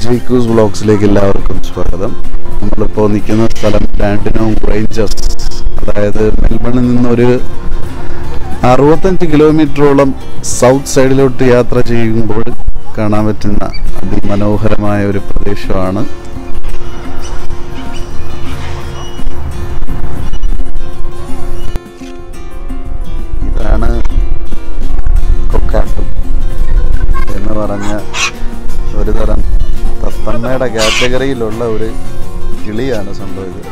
ജേക്കൂസ് വ്ളോഗ്സിലേക്ക് എല്ലാവർക്കും സ്വാഗതം നമ്മളിപ്പോൾ നിൽക്കുന്ന സ്ഥലം ഡാൻഡിനോം റേഞ്ചസ് അതായത് മെൽബണിൽ നിന്നൊരു അറുപത്തഞ്ച് കിലോമീറ്ററോളം സൗത്ത് സൈഡിലോട്ട് യാത്ര ചെയ്യുമ്പോൾ കാണാൻ പറ്റുന്ന അതിമനോഹരമായ ഒരു പ്രദേശമാണ് ഇതാണ് കൊക്കാട്ടു എന്ന് പറഞ്ഞ ഒരു തരം തത്തമ്മയുടെ കാറ്റഗറിയിലുള്ള ഒരു കിളിയാണ് സംഭവം ഇത്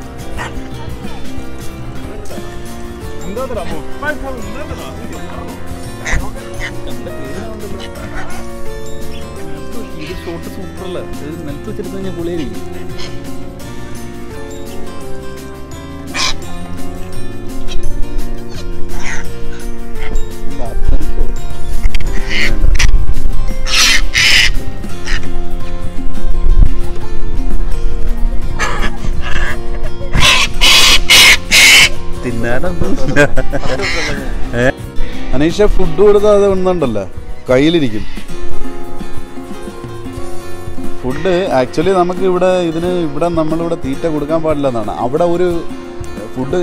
ഇത് ഷോട്ട് സൂപ്പറല്ല ഇത് നിലത്ത് വെച്ചെടുത്ത് കഴിഞ്ഞാൽ പൊളിയായിരിക്കും തിന്നാനൊന്നും ഏ? അനീഷ ഫുഡ് കൊടുത്താൽ അത് ഒന്നുണ്ടല്ലോ കയ്യിലിരിക്കും ഫുഡ് ആക്ച്വലി നമുക്ക് ഇവിടെ ഇതിന് ഇവിടെ നമ്മളിവിടെ തീറ്റ കൊടുക്കാൻ പാടില്ല എന്നാണ് അവിടെ ഒരു ഫുഡ്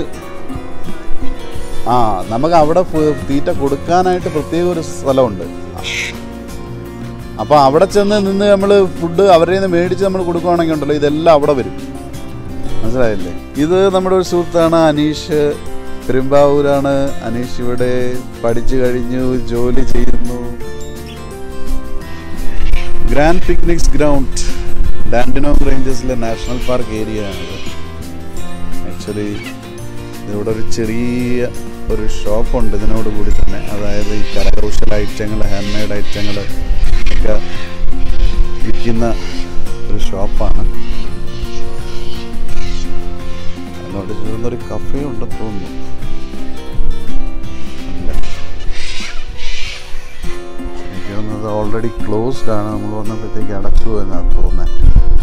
ആ നമുക്ക് അവിടെ ഫു- തീറ്റ കൊടുക്കാനായിട്ട് പ്രത്യേക ഒരു സ്ഥലമുണ്ട് അപ്പോൾ അവിടെ ചെന്ന് നിന്ന് നമ്മൾ ഫുഡ് അവരുടെ നിന്ന് മേടിച്ച് നമ്മൾ കൊടുക്കുകയാണെങ്കിൽ ഉണ്ടല്ലോ ഇതെല്ലാം അവിടെ വരും മനസ്സിലായില്ലേ ഇത് നമ്മുടെ ഒരു സുഹൃത്താണ് അനീഷ് പെരുമ്പാവൂരാണ് അനീഷ് ഇവിടെ പഠിച്ചു കഴിഞ്ഞു ജോലി ചെയ്യുന്നു ഗ്രാൻഡ് പിക്നിക്സ് ഗ്രൗണ്ട് ഡാൻഡിനോ റേഞ്ചസിലെ നാഷണൽ പാർക്ക് ഏരിയ ആണിത് ആക്ച്വലി ഇവിടെ ഒരു ചെറിയ ഒരു ഷോപ്പുണ്ട് ഇതിനോട് കൂടി തന്നെ അതായത് ഈ കരകൗശല ഐറ്റങ്ങൾ ഹാൻഡ് മെയ്ഡ് ഐറ്റങ്ങൾ ഒക്കെ വിൽക്കുന്ന ഒരു ഷോപ്പാണ് അതിനോട് ചേർന്നൊരു കഫേ ഉണ്ടെന്ന് തോന്നുന്നു ഇല്ല. എനിക്ക് തോന്നുന്നത് ഓൾറെഡി ക്ലോസ്ഡ് ആണ് നമ്മൾ വന്നപ്പോഴത്തേക്ക് അടച്ചു എന്നാണ് തോന്നുന്നത്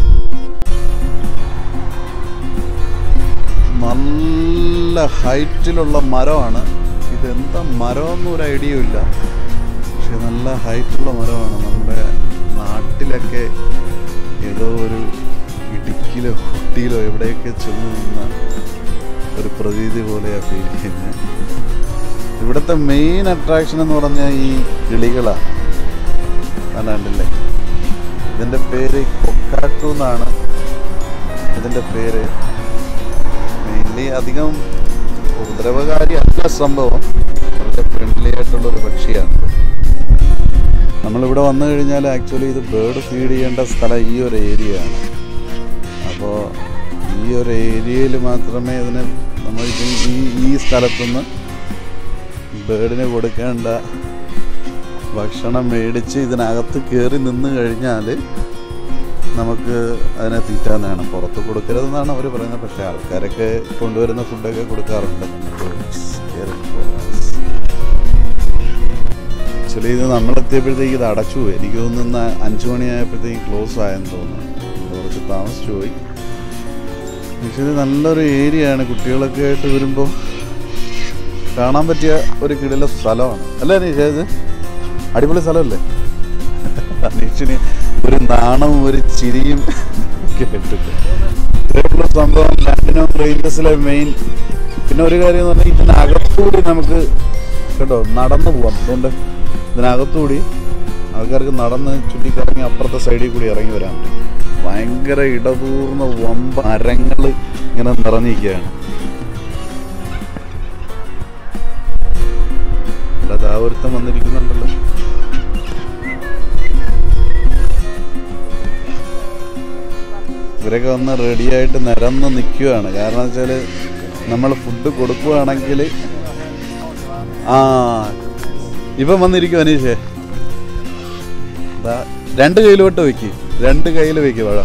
നല്ല ഹൈറ്റിലുള്ള മരമാണ് ഇതെന്താ മരമൊന്നും ഒരു ഐഡിയ ഇല്ല പക്ഷെ നല്ല ഹൈറ്റുള്ള മരമാണ് നമ്മുടെ നാട്ടിലൊക്കെ ഏതോ ഒരു ഇടുക്കിയിലോ ഊട്ടിയിലോ എവിടെയൊക്കെ ചെന്ന് നിന്ന ഒരു പ്രതീതി പോലെയാണ് ഫീൽ ചെയ്യുന്നത് ഇവിടുത്തെ മെയിൻ അട്രാക്ഷൻ എന്ന് പറഞ്ഞാൽ ഈ കിളികളാണ് അല്ലാണ്ടല്ലേ ഇതിൻ്റെ പേര് കൊക്കാട്ടു എന്നാണ് ഇതിൻ്റെ പേര് മെയിൻലി അധികം ഉപദ്രവകാരി അല്ല സംഭവം വളരെ ഫ്രണ്ട്ലി ആയിട്ടുള്ള ഒരു പക്ഷിയാണ് നമ്മളിവിടെ വന്നു കഴിഞ്ഞാൽ ആക്ച്വലി ഇത് ബേർഡ് ഫീഡ് ചെയ്യേണ്ട സ്ഥലം ഈ ഒരു ഏരിയ ആണ് അപ്പോൾ ഈ ഒരു ഏരിയയിൽ മാത്രമേ ഇതിന് നമ്മൾ ഇത് ഈ ഈ സ്ഥലത്തുനിന്ന് ബേർഡിന് കൊടുക്കേണ്ട ഭക്ഷണം മേടിച്ച് ഇതിനകത്ത് കയറി നിന്ന് കഴിഞ്ഞാൽ നമുക്ക് അതിനെ തീറ്റാന്നാണ് പുറത്ത് കൊടുക്കരുതെന്നാണ് അവർ പറയുന്നത് പക്ഷേ ആൾക്കാരൊക്കെ കൊണ്ടുവരുന്ന ഫുഡൊക്കെ കൊടുക്കാറുണ്ട് ആക്ച്വലി ഇത് നമ്മളെത്തിയപ്പോഴത്തേക്ക് ഇത് അടച്ചു പോയി എനിക്ക് തോന്നുന്ന അഞ്ചു മണിയായപ്പോഴത്തേക്ക് ക്ലോസ് ആയെന്ന് തോന്നുന്നു കുറച്ച് താമസിച്ചു പോയി പക്ഷേ ഇത് നല്ലൊരു ഏരിയ ആണ് കുട്ടികളൊക്കെ ആയിട്ട് വരുമ്പോൾ കാണാൻ പറ്റിയ ഒരു കിടില സ്ഥലമാണ് അല്ലേ അനീഷ ഇത് അടിപൊളി സ്ഥലമല്ലേ അനീഷിന് ഒരു നാണവും ഒരു ചിരിയും കേട്ടിട്ട് ഇതേക്കുള്ള സംഭവം ലാൻഡിനോ റേഞ്ചസിലെ മെയിൻ പിന്നെ ഒരു കാര്യം എന്ന് പറഞ്ഞാൽ ഇതിനകത്തുകൂടി നമുക്ക് കേട്ടോ നടന്നു പോവാം അതുകൊണ്ട് ഇതിനകത്തുകൂടി ആൾക്കാർക്ക് നടന്ന് ചുറ്റിക്കറങ്ങി അപ്പുറത്തെ സൈഡിൽ കൂടി ഇറങ്ങി വരാൻ പറ്റും ഭയങ്കര ഇടതൂർന്ന വമ്പ മരങ്ങൾ ഇങ്ങനെ നിറഞ്ഞിരിക്കുകയാണ് ഇവിടെ ആ ഒരുത്തം വന്നിരിക്കുന്നുണ്ടല്ലോ ഇവരൊക്കെ വന്ന് റെഡിയായിട്ട് നിരന്ന് നിൽക്കുകയാണ് കാരണം വെച്ചാൽ നമ്മൾ ഫുഡ് കൊടുക്കുകയാണെങ്കിൽ ആ ഇപ്പം വന്നിരിക്കും അനീഷേ ദാ രണ്ട് കയ്യിലോട്ട് വെക്ക് രണ്ട് കയ്യിൽ വെക്ക് വാഴ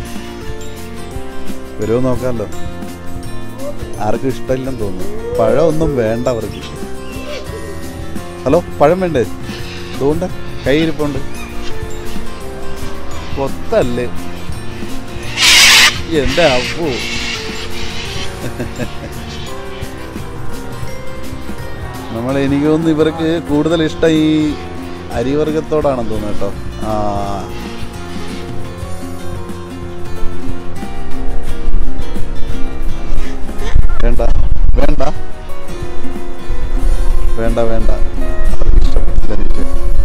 വരുമോ നോക്കാമല്ലോ ആർക്കും ഇഷ്ടമില്ലെന്ന് തോന്നുന്നു പഴം ഒന്നും വേണ്ട അവർക്ക് ഹലോ പഴം വേണ്ടേ അതുകൊണ്ട് കയ്യിരിപ്പുണ്ട് കൊത്തല്ലേ എന്റെ അപ്പു നമ്മൾ എനിക്ക് തോന്നുന്നു ഇവർക്ക് കൂടുതൽ ഇഷ്ടം ഈ അരിവർഗത്തോടാണെന്ന് തോന്നുന്നു കേട്ടോ ആ വേണ്ട വേണ്ട അവർക്ക് ഇഷ്ടപ്പെട്ടില്ല അനീഷ്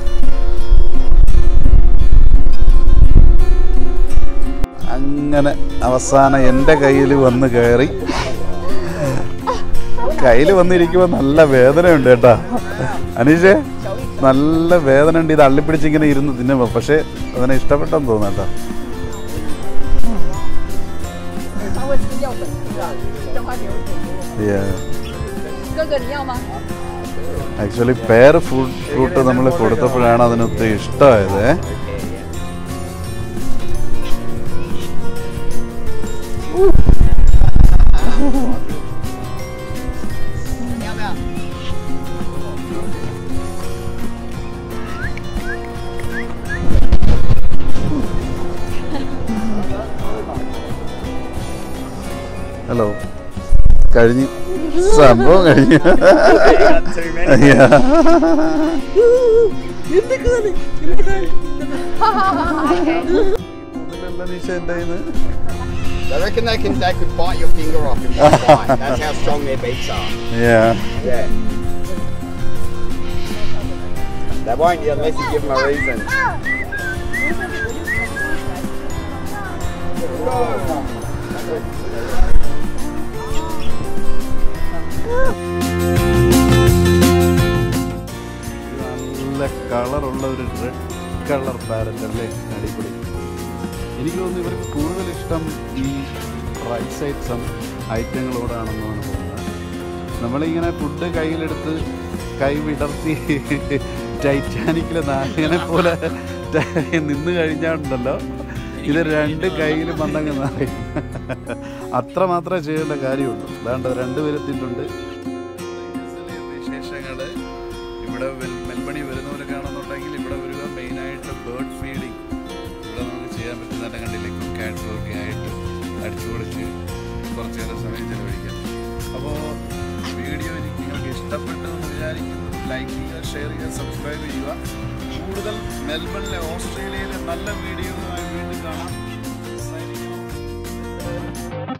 അങ്ങനെ അവസാനം എൻ്റെ കയ്യിൽ വന്ന് കയറി കയ്യിൽ വന്നിരിക്കുമ്പോൾ നല്ല വേദനയുണ്ട് കേട്ടാ അനീഷേ നല്ല വേദന ഉണ്ട് ഇത് അള്ളിപ്പിടിച്ച് ഇങ്ങനെ ഇരുന്ന് തിന്നുമ്പോൾ പക്ഷേ അതിനെ ഇഷ്ടപ്പെട്ടെന്ന് തോന്നുന്നു കേട്ടോ 他会吃掉粉丝啊，叫他留点。哥哥，你要吗？ ആക്ച്വലി പേർ ഫ്രൂട്ട് ഫ്രൂട്ട് നമ്മൾ കൊടുത്തപ്പോഴാണ് അതിന് ഒത്തിരി ഇഷ്ടമായത് ഹലോ കഴിഞ്ഞു സംഭവം കഴിഞ്ഞു I reckon they can they could bite your finger off in one bite. That's how strong their beaks are. Yeah. Yeah. They won't unless you give them a reason. നല്ല കളറുള്ള ഒരു റെഡ് കളർ പാരറ്റ് അല്ലേ അടിപൊളി എനിക്ക് തോന്നുന്നു ഇവർക്ക് കൂടുതൽ ഇഷ്ടം ഈ റൈസ് ഐറ്റം ഐറ്റങ്ങളോടാണെന്നാണ് തോന്നുന്നത് നമ്മളിങ്ങനെ ഫുഡ് കയ്യിലെടുത്ത് കൈ വിടർത്തി ടൈറ്റാനിക്കിലെ നായകനെ പോലെ നിന്ന് കഴിഞ്ഞാലുണ്ടല്ലോ ഇത് രണ്ട് കയ്യിലും വന്നങ്ങ് നായും അത്ര മാത്രമേ ചെയ്യേണ്ട കാര്യമുള്ളൂ അതാണ്ട് രണ്ടുപേരെത്തിയിട്ടുണ്ട് വിശേഷങ്ങള് ഇവിടെ വെൽ- മെൽബണി വരുന്നവരൊക്കെ ആണെന്നുണ്ടെങ്കിൽ ഇവിടെ വരിക മെയിനായിട്ട് ബേർഡ് ഫീഡിങ് ഇവിടെ നമുക്ക് ചെയ്യാൻ പറ്റുന്ന കണ്ടില്ലേ കുക്കായിട്ടും ഒക്കെ ആയിട്ട് അടിച്ചു പൊളിച്ച് കുറച്ച് നേരം സമയം ചെലവഴിക്കാം അപ്പോൾ വീഡിയോ എനിക്ക് നിങ്ങൾക്ക് ഇഷ്ടപ്പെട്ടു എന്ന് വിചാരിക്കുന്നു ലൈക്ക് ചെയ്യുക ഷെയർ ചെയ്യുക സബ്സ്ക്രൈബ് ചെയ്യുക കൂടുതൽ മെൽബണിലെ ഓസ്ട്രേലിയയിലെ നല്ല വീഡിയോകളുമായി വീണ്ടും കാണാം Signing off.